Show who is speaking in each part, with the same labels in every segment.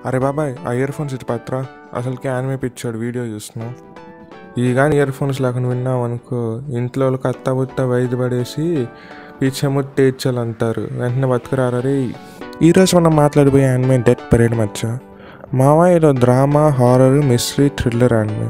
Speaker 1: అరే బాబాయ్ ఆ ఇయర్ ఫోన్స్ ఇటు పత్రా అసలుకి యానిమే పిచ్చాడు వీడియో చూస్తున్నాం ఈ కానీ ఇయర్ ఫోన్స్ లేకుండా విన్నాం అనుకో ఇంట్లో వాళ్ళకి అత్త బుత్త వైద్య పడేసి పిచ్చముట్టి అంటారు వెంటనే బతుకురారే ఈరోజు మనం మాట్లాడిపోయే యానిమే డెత్ పరేడ్ మచ్చ మావయ్యలో drama horror mystery thriller anime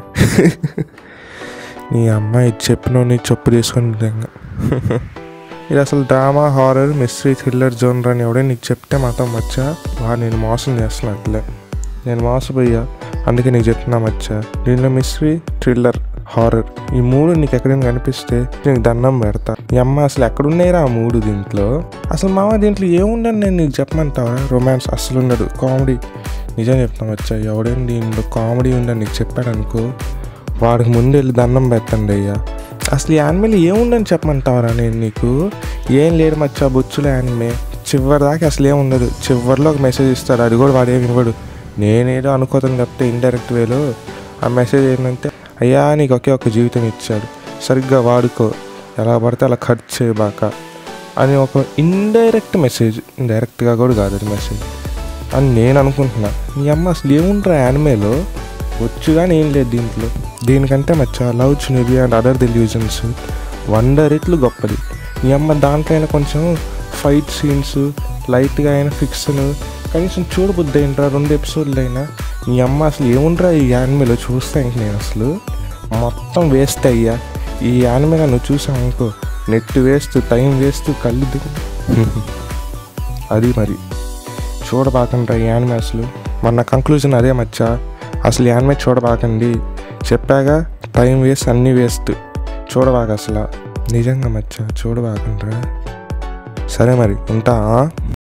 Speaker 1: నీ అమ్మాయి చెప్పిన నీ చెప్పు తీసుకొని నిజంగా ఇది అసలు drama horror mystery thriller genre అని ఎవడే నీకు చెప్తే మాత్రం మచ్చా వాడు నేను మోసం చేస్తున్నట్లే నేను మోసపోయా అందుకే నీకు చెప్తున్నా మచ్చా దీనిలో మిస్టరీ థ్రిల్లర్ హారర్ ఈ మూడు నీకు ఎక్కడైనా కనిపిస్తే నీకు దండం పెడతా ఈ అమ్మ అసలు ఎక్కడున్నాయిరా ఆ మూడు దీంట్లో అసలు మామ దీంట్లో ఏముండని నేను నీకు చెప్పమంటావా రొమాన్స్ అసలు ఉండదు కామెడీ నిజం చెప్తాం వచ్చా ఎవడైనా దీంట్లో కామెడీ ఉందని నీకు చెప్పాడు అనుకో వాడికి ముందు వెళ్ళి దండం పెట్టండి అయ్యా అసలు ఈ యానిమేలు ఏముందని చెప్పమంటావరా నేను నీకు ఏం లేదు మచ్చా బొచ్చుల యానిమే చివరి దాకా అసలు ఏం ఉండదు చివరిలో ఒక మెసేజ్ ఇస్తాడు అది కూడా వాడేమి ఇవ్వడు నేనేదో అనుకోతాను తప్పితే ఇండైరెక్ట్ వేలో ఆ మెసేజ్ ఏంటంటే అయ్యా నీకు ఒకే ఒక జీవితం ఇచ్చాడు సరిగ్గా వాడుకో ఎలా పడితే అలా ఖర్చు చేయబాక అని ఒక ఇండైరెక్ట్ మెసేజ్ డైరెక్ట్గా కూడా కాదు అది మెసేజ్ అని నేను అనుకుంటున్నా నీ అమ్మ అసలు ఏముంటారా యానిమేలో వచ్చు కానీ ఏం లేదు దీంట్లో దీనికంటే మచ్చా love Chunibyo and other delusions wonder ఇట్లు గొప్పది నీ అమ్మ దాంట్లో అయినా కొంచెం ఫైట్ సీన్స్ లైట్గా అయినా ఫిక్షన్ కనీసం చూడబుద్ది ఏంట్రా రెండు ఎపిసోడ్లు అయినా నీ అమ్మ అసలు ఏముండ్రా ఈ యానిమేలో చూస్తా ఇంక నేను అసలు మొత్తం వేస్ట్ అయ్యా ఈ యానిమేగా నువ్వు చూసావు అనుకో నెట్ వేస్ట్ టైం వేస్ట్ కళ్ళు దిగు అది మరి చూడబాకండి ఈ యానిమే అసలు మన కంక్లూజన్ అదే మచ్చా అసలు యానిమే చూడబాకండి చెప్పాగా టైం వేస్ట్ అన్నీ వేస్ట్ చూడబాక అసలు నిజంగా మచ్చా చూడబాకండ్రా సరే మరి ఉంటా